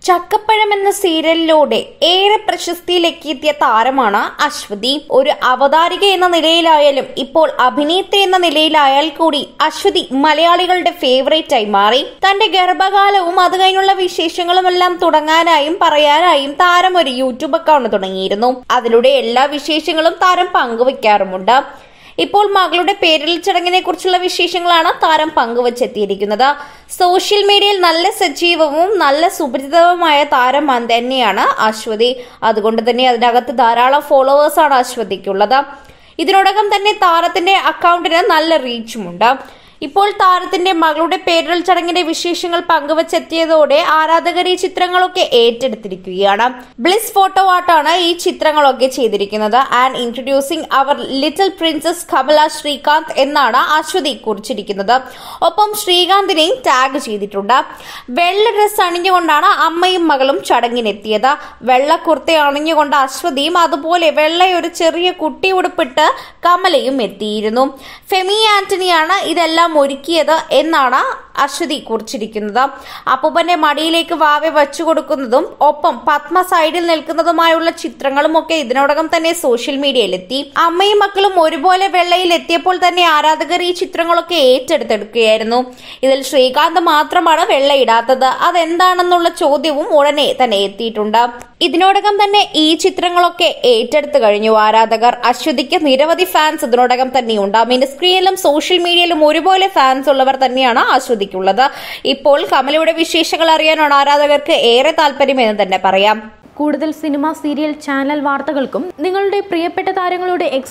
ചക്കപ്പഴം എന്ന സീരിയലിലൂടെ ഏറെ പ്രശസ്തിയിലെത്തിയ താരമാണ് അശ്വതി ഒരു അവതാരിക എന്ന നിലയിലായാലും ഇപ്പോൾ അഭിനേത്രി എന്ന നിലയിലായാൽ കൂടി അശ്വതി മലയാളികളുടെ ഫേവറേറ്റ് ആയി മാറി തന്റെ ഗർഭകാലവും അത് കഴിഞ്ഞുള്ള വിശേഷങ്ങളും എല്ലാം തുടങ്ങാനായും പറയാനായും താരം ഒരു യൂട്യൂബ് അക്കൗണ്ട് തുടങ്ങിയിരുന്നു അതിലൂടെ എല്ലാ വിശേഷങ്ങളും താരം പങ്കുവയ്ക്കാറുമുണ്ട് ഇപ്പോൾ മകളുടെ പേരിൽ ചടങ്ങിനെ കുറിച്ചുള്ള വിശേഷങ്ങളാണ് താരം പങ്കുവച്ചെത്തിയിരിക്കുന്നത് സോഷ്യൽ മീഡിയയിൽ നല്ല സജീവവും നല്ല സുപരിചിതവുമായ താരം തന്നെയാണ് അശ്വതി അതുകൊണ്ട് തന്നെ അതിനകത്ത് ധാരാളം ഫോളോവേഴ്സാണ് അശ്വതിക്കുള്ളത് ഇതിനോടകം തന്നെ താരത്തിന്റെ അക്കൗണ്ടിന് നല്ല റീച്ചുമുണ്ട് ഇപ്പോൾ താരത്തിന്റെ മകളുടെ പേരിടൽ ചടങ്ങിന്റെ വിശേഷങ്ങൾ പങ്കുവച്ചെത്തിയതോടെ ആരാധകർ ഈ ചിത്രങ്ങളൊക്കെ ഏറ്റെടുത്തിരിക്കുകയാണ് ബ്ലിസ് ഫോട്ടോ ആർട്ടാണ് ഈ ചിത്രങ്ങളൊക്കെ ചെയ്തിരിക്കുന്നത് and introducing our little princess Kamala Srikanth എന്നാണ് അശ്വതി കുറിച്ചിരിക്കുന്നത് ഒപ്പം ശ്രീകാന്തിനെയും ടാഗ് ചെയ്തിട്ടുണ്ട് വെള്ള ഡ്രസ് അണിഞ്ഞുകൊണ്ടാണ് അമ്മയും മകളും ചടങ്ങിനെത്തിയത് വെള്ള കുർത്ത അണിഞ്ഞുകൊണ്ട് അശ്വതിയും അതുപോലെ വെള്ള ഒരു ചെറിയ കുട്ടി ഉടുപ്പിട്ട് കമലയും എത്തിയിരുന്നു ഫെമി ആന്റണിയാണ് ഇതെല്ലാം ഒരുക്കിയത് എന്നാണ് അശ്വതി കുറിച്ചിരിക്കുന്നത് അപ്പൂപ്പന്റെ മടിയിലേക്ക് വാവെ വച്ചു കൊടുക്കുന്നതും ഒപ്പം പത്മ സൈഡിൽ നിൽക്കുന്നതുമായുള്ള ചിത്രങ്ങളും ഒക്കെ ഇതിനോടകം തന്നെ സോഷ്യൽ മീഡിയയിലെത്തി അമ്മയും മക്കളും ഒരുപോലെ വെള്ളയിൽ എത്തിയപ്പോൾ തന്നെ ആരാധകർ ഈ ചിത്രങ്ങളൊക്കെ ഏറ്റെടുത്തെടുക്കുകയായിരുന്നു ഇതിൽ ശ്രീകാന്ത് മാത്രമാണ് വെള്ളയിടാത്തത് അതെന്താണെന്നുള്ള ചോദ്യവും ഉടനെ തന്നെ എത്തിയിട്ടുണ്ട് ഇതിനോടകം തന്നെ ഈ ചിത്രങ്ങളൊക്കെ ഏറ്റെടുത്തു കഴിഞ്ഞു ആരാധകർ അശ്വതിക്ക് നിരവധി ഫാൻസ് ഇതിനോടകം തന്നെയുണ്ട് മിനി സ്ക്രീനിലും സോഷ്യൽ മീഡിയയിലും ഒരുപോലെ ഫാൻസ് ഉള്ളവർ തന്നെയാണ് അശ്വതിക്കുള്ളത് ഇപ്പോൾ കമലയുടെ വിശേഷങ്ങൾ അറിയാനാണ് ആരാധകർക്ക് ഏറെ താല്പര്യം എന്ന് തന്നെ പറയാം കൂടുതൽ സിനിമ സീരിയൽ ചാനൽ വാർത്തകൾക്കും നിങ്ങളുടെ പ്രിയപ്പെട്ട താരങ്ങളുടെ